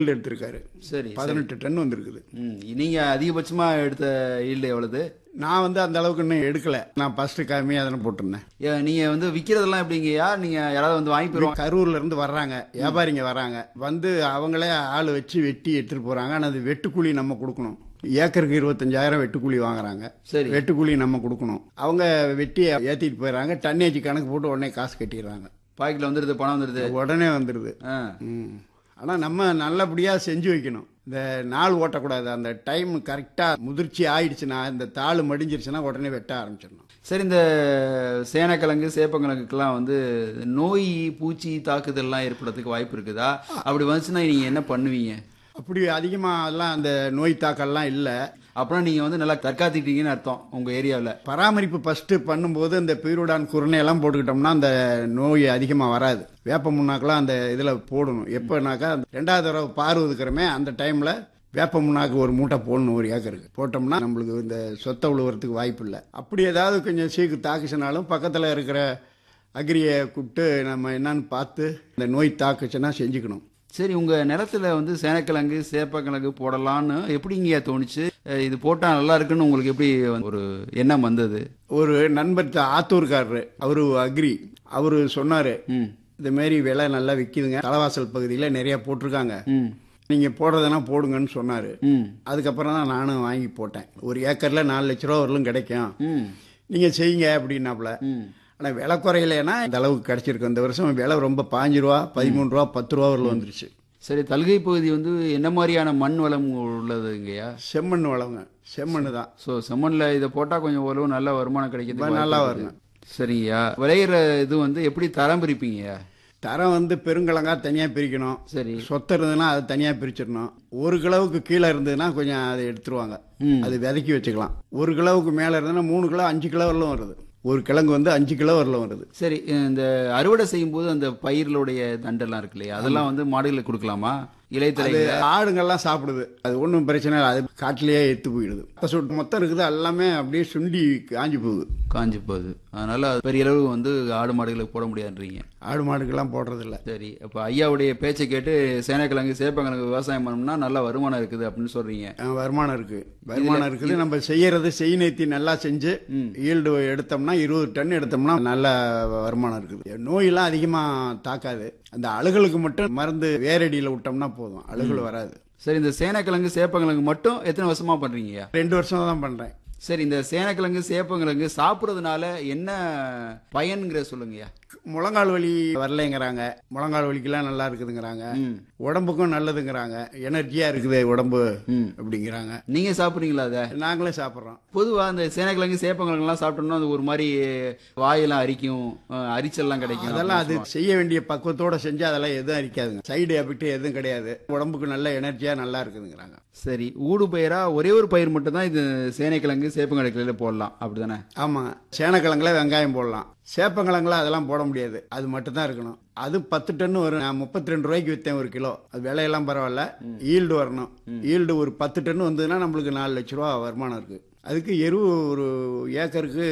எடுத்திருக்காரு சரி பதினெட்டு டன் வந்திருக்குது ம் நீங்க அதிகபட்சமா எடுத்த ஈல்டு எவ்வளவு நான் வந்து அந்த அளவுக்கு இன்னும் எடுக்கல நான் ஃபர்ஸ்ட் கம்மியாக தானே போட்டிருந்தேன் ஏ, நீங்க வந்து விக்கிறதெல்லாம் எப்படிங்கய்யா நீங்க யாராவது வந்து வாங்கி போயிருவாங்க கரூர்ல இருந்து வர்றாங்க வியாபாரிங்க வராங்க வந்து அவங்களே ஆள் வச்சு வெட்டி எடுத்துட்டு போறாங்க ஆனால் அது வெட்டுக்கூலி நம்ம கொடுக்கணும் ஏக்கருக்கு இருபத்தஞ்சாயிரம் வெட்டுக்கூலி வாங்குறாங்க சரி வெட்டுக்கூலி நம்ம கொடுக்கணும் அவங்க வெட்டி ஏத்திட்டு போயிடறாங்க டன்னேஜ் கணக்கு போட்டு உடனே காசு கட்டிடுறாங்க பாக்கெட்ல வந்துருது பணம் வந்துருது உடனே வந்துடுது ஆ. ம். ஆனா நம்ம நல்லபடியா செஞ்சு வைக்கணும் இந்த நாள் ஓட்டக்கூடாது அந்த டைம் கரெக்டா முதிர்ச்சி ஆயிடுச்சுன்னா இந்த தாள் மடிஞ்சிருச்சுன்னா உடனே வெட்ட ஆரம்பிச்சிடணும் சரி இந்த சேனக்கிழங்கு சேப்பங்கிழங்குக்கெல்லாம் வந்து நோய் பூச்சி தாக்குதல்லாம் ஏற்படுறதுக்கு வாய்ப்பு இருக்குதா அப்படி வந்துச்சுன்னா நீங்க என்ன பண்ணுவீங்க அப்படி அதிகமா எல்லாம் அந்த நோய் தாக்கல்லாம் இல்லை அப்புறம் நீங்க வந்து நல்லா தற்காத்துக்கிட்டீங்கன்னு அர்த்தம் உங்க ஏரியாவில் பராமரிப்பு ஃபர்ஸ்ட் பண்ணும்போது இந்த பீருடான் குருணை எல்லாம் போட்டுக்கிட்டோம்னா அந்த நோய் அதிகமா வராது வேப்ப முன்னாக்கெல்லாம் அந்த இதுல போடணும் எப்போனாக்கா ரெண்டாவது தடவை பார் ஒதுக்குறமே அந்த டைம்ல வேப்ப முன்னாக்கு ஒரு மூட்டை போடணும் ஒரு ஏக்கருக்கு போட்டோம்னா நம்மளுக்கு இந்த சொத்தை உழுவுறதுக்கு வாய்ப்பு இல்லை அப்படி ஏதாவது கொஞ்சம் சீக்கு தாக்குச்சுனாலும் பக்கத்தில் இருக்கிற அக்ரியை கூப்பிட்டு நம்ம என்னன்னு பார்த்து இந்த நோய் தாக்குச்சுன்னா செஞ்சுக்கணும் சரி உங்க நிலத்துல வந்து சேனக்கிழங்கு சேப்பக்கிழங்கு போடலான்னு எப்படிங்க தோணுச்சு அஹ் இது போட்டா நல்லா இருக்குன்னு உங்களுக்கு எப்படி ஒரு எண்ணம் வந்தது ஒரு நண்பர் த- ஆத்தூர்காரரு அவரு அக்ரி அவரு சொன்னாரு ம் இந்த மாதிரி விலை நல்லா விற்கிதுங்க தலைவாசல் பகுதியில் நிறைய போட்டிருக்காங்க ம் நீங்க போடுறதுனா போடுங்கன்னு சொன்னாரு ம் அதுக்கப்புறம் தான் நானும் வாங்கி போட்டேன் ஒரு ஏக்கர்ல நாலு லட்ச ரூபா வரலும் கிடைக்கும் ம் நீங்க செய்யுங்க அப்படின்னாப்புல ம் ஆனா விலை குறையலைன்னா இந்த அளவுக்கு கிடைச்சிருக்கு இந்த வருஷம் விலை ரொம்ப பாஞ்சு ரூபா பதிமூணு ரூபா பத்து ரூபா வரலும் வந்துருச்சு சரி தல்கை பகுதி வந்து என்ன மாதிரியான மண் வளம் உள்ளதுங்கய்யா செம்மண் வளங்க செம்மண் தான் ஸோ செம்மண்ல இதை போட்டா கொஞ்சம் ஓரளவு நல்ல வருமானம் கிடைக்கிறது நல்லா வாய்ப்பு வருங்க. இருக்குது. சரிங்கய்யா விளையிற இது வந்து எப்படி தரம் பிரிப்பீங்கய்யா தரம் வந்து பெருங்கிழங்கா தனியா பிரிக்கணும் சரி சொத்தை இருந்ததுன்னா அதை தனியா பிரிச்சிடணும் ஒரு கிலோவுக்கு கீழே இருந்ததுன்னா கொஞ்சம் அதை எடுத்துருவாங்க ம். அது விதைக்கி வச்சுக்கலாம் ஒரு கிலோவுக்கு மேல இருந்ததுன்னா மூணு கிலோ அஞ்சு கிலோ வரலும் வருது ஒரு கிழங்கு வந்து அஞ்சு கிலோ வரலும் வருது சரி இந்த அறுவடை செய்யும் போது அந்த பயிர்களுடைய தண்டெல்லாம் இருக்கு இல்லையா அதெல்லாம் வந்து மாடுகளுக்கு கொடுக்கலாமா இலைத்தலை அது ஆடுங்கள்லாம் சாப்பிடுது அது ஒன்றும் பிரச்சனை இல்லை அது காட்டிலேயே எடுத்து போயிடுது அப்ப சுட்டு மொத்தம் இருக்குது எல்லாமே அப்படியே சுண்டி காஞ்சி போகுது காஞ்சி போகுது அதனால அது பெரிய அளவு வந்து ஆடு மாடுகளுக்கு போட முடியாதுன்றீங்க ஆடு மாடுக்கெல்லாம் போடுறதில்ல சரி அப்ப ஐயாவுடைய பேச்சை கேட்டு சேனக்கிழங்கு சேப்பங்கிழங்கு விவசாயம் பண்ணோம்னா நல்ல வருமானம் இருக்குது அப்படின்னு சொல்றீங்க அஹ் வருமானம் இருக்கு வருமானம் இருக்குது நம்ம செய்யறது செய் நேர்த்தி நல்லா செஞ்சு ஈல்டு எடுத்தோம்னா இருபது டன் எடுத்தோம்னா நல்ல வருமானம் இருக்குது நோயெல்லாம் அதிகமா தாக்காது அந்த அழுகலுக்கு மட்டும் மருந்து வேரடியில் விட்டோம்னா போதும் அழுகல் வராது சரி இந்த சேனக்கிழங்கு சேப்பங்கிழங்கு மட்டும் எத்தனை வருஷமா பண்றீங்கய்யா ரெண்டு வருஷம் தான் பண்றேன் சரி இந்த சேனக்கிழங்கு சேப்பங்கிழங்கு சாப்பிட்றதுனால என்ன பயன்கிற சொல்லுங்கய்யா முழங்கால் வலி வரலைங்கிறாங்க முழங்கால் வலிக்கெல்லாம் நல்லா இருக்குதுங்கிறாங்க ம். உடம்புக்கும் நல்லதுங்கிறாங்க எனர்ஜியா இருக்குது உடம்பு ம். அப்படிங்கிறாங்க நீங்க சாப்பிட்றீங்களா அதை நாங்களே சாப்பிட்றோம் பொதுவா அந்த சேனக்கிழங்கு சேப்பங்கிழங்குலாம் சாப்பிட்டோம்னா அது ஒரு மாதிரி வாயெல்லாம் அரிக்கும் அஹ், அரிச்சல்லாம் கிடைக்கும் அதெல்லாம் அது செய்ய வேண்டிய பக்குவத்தோட செஞ்சா அதெல்லாம் எதுவும் அரிக்காதுங்க சைடு எஃபெக்ட் எதுவும் கிடையாது உடம்புக்கு நல்ல எனர்ஜியா நல்லா இருக்குதுங்கிறாங்க சரி ஊடு பயிரா ஒரே ஒரு பயிர் மட்டும் தான் இது சேனைக்கிழங்கு சேப்பங்கிழங்குல போடலாம் அப்படிதானே ஆமா சேனக்கிழங்குல வெங்காயம் போடலாம் சேப்பங்கிழங்குல அதெல்லாம் போட முடியாது அது மட்டும் தான் இருக்கணும் அது பத்து டன் வரும் நான் முப்பத்தி ரெண்டு ரூபாய்க்கு வித்தேன் ஒரு கிலோ அது விலையெல்லாம் பரவாயில்ல ஈல்டு வரணும் ஈல்டு ஒரு பத்து டன் வந்ததுன்னா நம்மளுக்கு நாலு லட்ச ரூபா வருமானம் இருக்கு அதுக்கு எருவு ஒரு ஏக்கருக்கு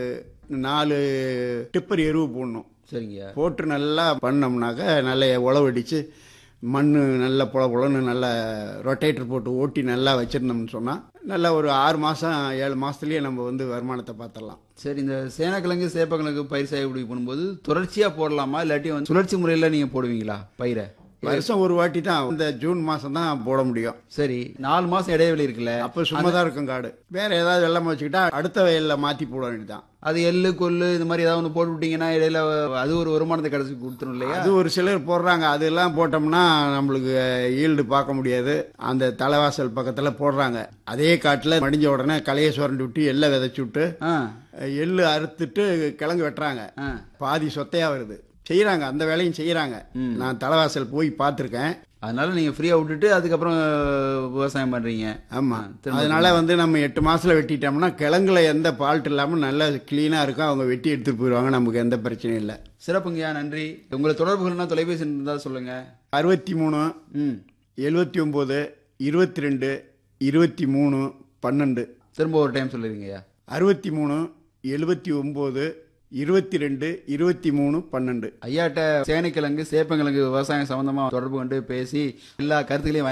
நாலு டிப்பர் எருவு போடணும் சரிங்கய்யா போட்டு நல்லா பண்ணோம்னாக்க நல்ல உழவடிச்சு மண் நல்ல புல புலன்னு நல்ல ரொட்டேட்டர் போட்டு ஓட்டி நல்லா வச்சிருந்தோம்னு சொன்னால் நல்லா ஒரு ஆறு மாதம் ஏழு மாதத்துலேயே நம்ம வந்து வருமானத்தை பார்த்துடலாம் சரி இந்த சேனக்கிழங்கு சேப்பக்கிழங்கு பயிர் சாகுபடி பண்ணும்போது தொடர்ச்சியா போடலாமா இல்லாட்டி வந்து சுழற்சி முறையில நீங்க போடுவீங்களா பயிரை வருஷம் ஒரு வாட்டி தான் இந்த ஜூன் மாதம் தான் போட முடியும் சரி நாலு மாசம் இடைவெளி இருக்குல்ல அப்போ சும்மா தான் இருக்கும் காடு வேற ஏதாவது வெள்ளம் வச்சுக்கிட்டா அடுத்த வயலில் மாற்றி போட வேண்டியதுதான் அது எள்ளு கொள்ளு இந்த மாதிரி ஏதாவது ஒன்று போட்டு விட்டீங்கன்னா இடையில அது ஒரு வருமானத்தை கிடைச்சி கொடுத்துரும் இல்லையா அது ஒரு சிலர் போடுறாங்க அதெல்லாம் போட்டோம்னா நம்மளுக்கு ஈல்டு பார்க்க முடியாது அந்த தலைவாசல் பக்கத்தில் போடுறாங்க அதே காட்டில் மடிஞ்ச உடனே களையை சுரண்டி விட்டு எள்ளை விதைச்சு விட்டு ஆ எள்ளு அறுத்துட்டு கிழங்கு வெட்டுறாங்க ஆ பாதி சொத்தையா வருது செய்யறாங்க அந்த வேலையும் செய்யறாங்க நான் தலைவாசல் போய் பார்த்துருக்கேன் அதனால நீங்க ஃப்ரீயா விட்டுட்டு அதுக்கப்புறம் விவசாயம் பண்றீங்க ஆமா திரும்ப அதனால வந்து நம்ம எட்டு மாசத்துல வெட்டிட்டோம்னா கிழங்குல எந்த ஃபால்ட் இல்லாம நல்லா கிளீனா இருக்கும் அவங்க வெட்டி எடுத்துட்டு போயிடுவாங்க நமக்கு எந்த பிரச்சனையும் இல்லை சிறப்புங்கய்யா நன்றி உங்களை தொடர்புகள்னா தொலைபேசி இருந்தா சொல்லுங்க அறுபத்தி மூணு ம் எழுபத்தி ஒன்பது இருபத்தி ரெண்டு இருபத்தி மூணு பன்னெண்டு திரும்ப ஒரு டைம் சொல்லிருங்கய்யா அறுபத்தி மூணு எழுபத்தி ஒம்பது இருபத்தி ரெண்டு இருபத்தி மூணு பன்னெண்டு ஐயாட்ட சேனைக்கிழங்கு சேப்பங்கிழங்கு விவசாயம் சம்பந்தமா தொடர்பு கொண்டு பேசி எல்லா கருத்துக்களையும்